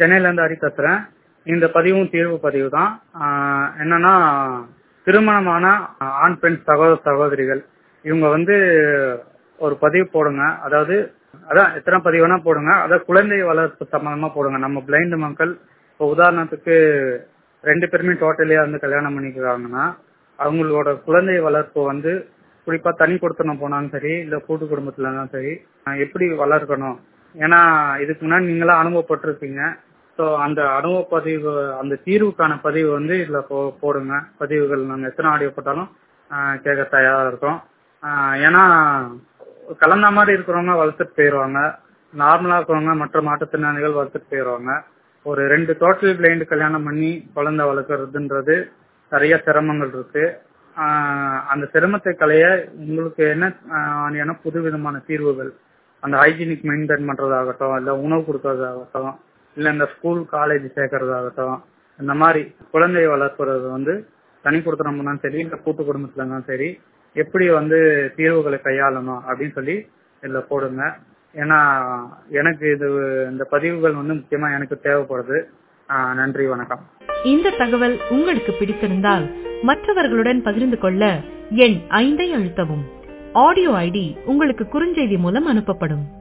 சென்னையில இருந்து ஹரி பேசுறேன் இந்த பதிவும் தீர்வு பதிவு தான் ஆஹ் என்னன்னா திருமணமான ஆண் பெண் சகோதர சகோதரிகள் இவங்க வந்து ஒரு பதிவு போடுங்க அதாவது அதான் எத்தனை பதிவு வேணா போடுங்க அதாவது குழந்தை வளர்ப்பு சம்பந்தமா போடுங்க நம்ம பிளைண்ட் மக்கள் இப்போ உதாரணத்துக்கு ரெண்டு பேருமே டோட்டலியா வந்து கல்யாணம் பண்ணிக்கிறாங்கன்னா அவங்களோட குழந்தை வளர்ப்பு வந்து குறிப்பா தனி கொடுத்தனம் போனாலும் சரி இல்ல கூட்டு குடும்பத்துல இருந்தாலும் சரி ஆஹ் எப்படி வளர்க்கணும் ஏன்னா இதுக்கு முன்னாடி நீங்களாம் அனுபவப்பட்டிருப்பீங்க ஸோ அந்த அனுபவ பதிவு அந்த தீர்வுக்கான பதிவு வந்து இதுல போ- போடுங்க பதிவுகள் நாங்க எத்தனை ஆடியோ போட்டாலும் ஆஹ் கேட்க தயாரா இருக்கோம் ஆஹ் ஏன்னா கலந்த மாதிரி இருக்கிறவங்க வளர்த்துட்டு போயிடுவாங்க நார்மலா இருக்கிறவங்க மற்ற மாற்றுத்திறனாளிகள் வளர்த்துட்டு போயிடுவாங்க ஒரு ரெண்டு டோட்டல் பிளைண்ட் கல்யாணம் பண்ணி குழந்தை வளர்க்கறதுன்றது நிறைய சிரமங்கள் இருக்கு ஆஹ் அந்த சிரமத்தை களைய உங்களுக்கு என்ன ஆஹ் என்ன புது விதமான தீர்வுகள் அந்த ஹைஜீனிக் மெயின்டைன் பண்றதாகட்டும் இல்ல உணவு கொடுக்கறதாகட்டும் இல்ல இந்த ஸ்கூல் காலேஜ் சேர்க்கறதாகட்டும் இந்த மாதிரி குழந்தை வளர்ப்புறது வந்து தனி குடுத்தனம்னாலும் சரி இல்ல கூட்டு குடும்பத்துல இருந்தாலும் சரி எப்படி வந்து தீர்வுகளை கையாளணும் அப்படின்னு சொல்லி இதுல போடுங்க ஏன்னா எனக்கு இது இந்த பதிவுகள் வந்து முக்கியமா எனக்கு தேவைப்படுது ஆஹ் நன்றி வணக்கம் இந்த தகவல் உங்களுக்கு பிடித்திருந்தால் மற்றவர்களுடன் பகிர்ந்து கொள்ள எண் ஐந்தை அழுத்தவும் ஆடியோ ஐடி உங்களுக்கு குறுஞ்செய்தி மூலம் அனுப்பப்படும்